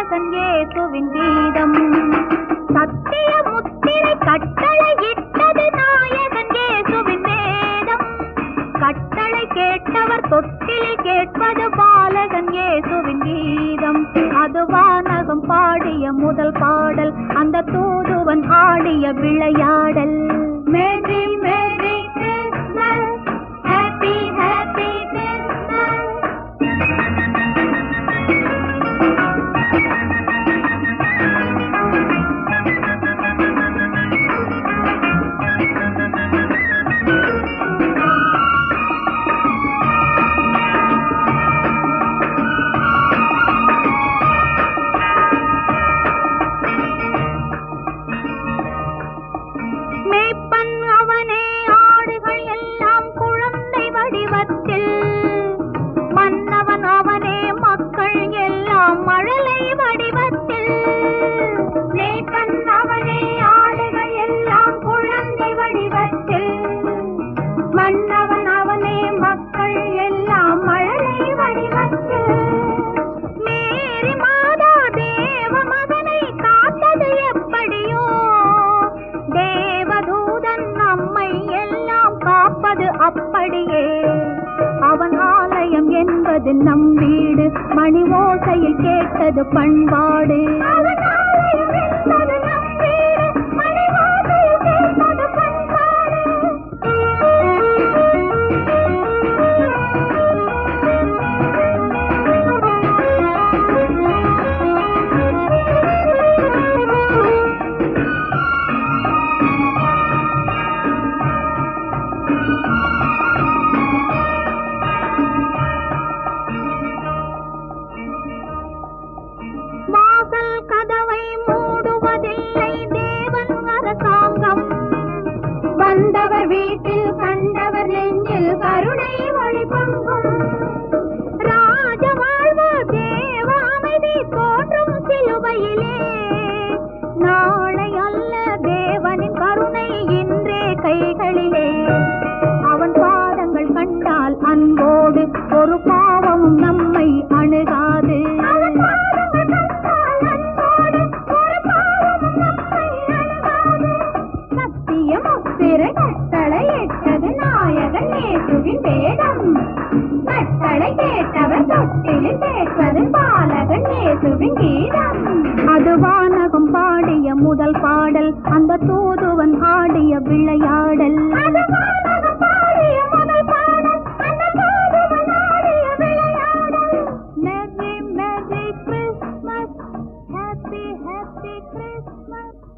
நாயகன் இயேசுவின் கீதம் சத்திய முத்திரை கட்டளை இட்டது நாயகன் இயேசுவின் வேதம் கட்டளை கேட்டவர் தொட்டில் கேட்பது பாலகன் இயேசுவின் கீதம் அது வானகம் பாடிய முதல் பாடல் அந்த தூதுவன் ஆடிய விளையாடல் merry merry Christmas happy happy Christmas மேய்ப்பன் அவனே ஆடுகள் எல்லாம் குழந்தை வடிவத்தில் மன்னவன் அவனே மக்கள் எல்லாம் மழலை வடிவத்தில் மேய்ப்பன் அவனே ஆடுகள் எல்லாம் குழந்தை வடிவத்தில் மன்னவன் அவனே மக்கள் எல்லாம் மழலை வடிவத்தில் மேரி மாதா தேவ மகனை காத்தது எப்படியோ தேவதூதன் நம்மை எல்லாம் காப்பது அப்படியே அவன் ஆலயம் என்பது நம் வீடு மணி ஓசையில் கேட்டது பண்பாடு அவன் ஆலயம் என்பது நம் வீடு மணி ஓசையில் கேட்டது பண்பாடு வாசல் கதவை மூடுவதில்லை தேவன் அரசாங்கம் வந்தவர் வீட்டில் கண்டவர் நெஞ்சில் கருணை ஒளிபங்கும் ராஜ வாழ்வு தேவ அமைதி தோன்றும் சிலுவையிலே நாளை அல்ல தேவனின் கருணை இன்றே கைகளிலே அவன் பாதங்கள் கண்டால் அன்போடு ஒரு பாவமும் நம்மை அணுகாது சத்தியம் ஒத்திரு கட்டளை எட்டது நாயகன் இயேசுவின் வேதம் கட்டளை கேட்டவர் தொட்டிலில் கேட்பது பாலகன் இயேசுவின் கீதம் அது வானகம் பாடிய முதல் பாடல் அந்த தூதுவன் ஆடிய விளையாடல் அது வானகம் பாடிய முதல் பாடல் அந்த தூதுவன் ஆடிய விளையாடல் Merry Merry Christmas Happy Happy Christmas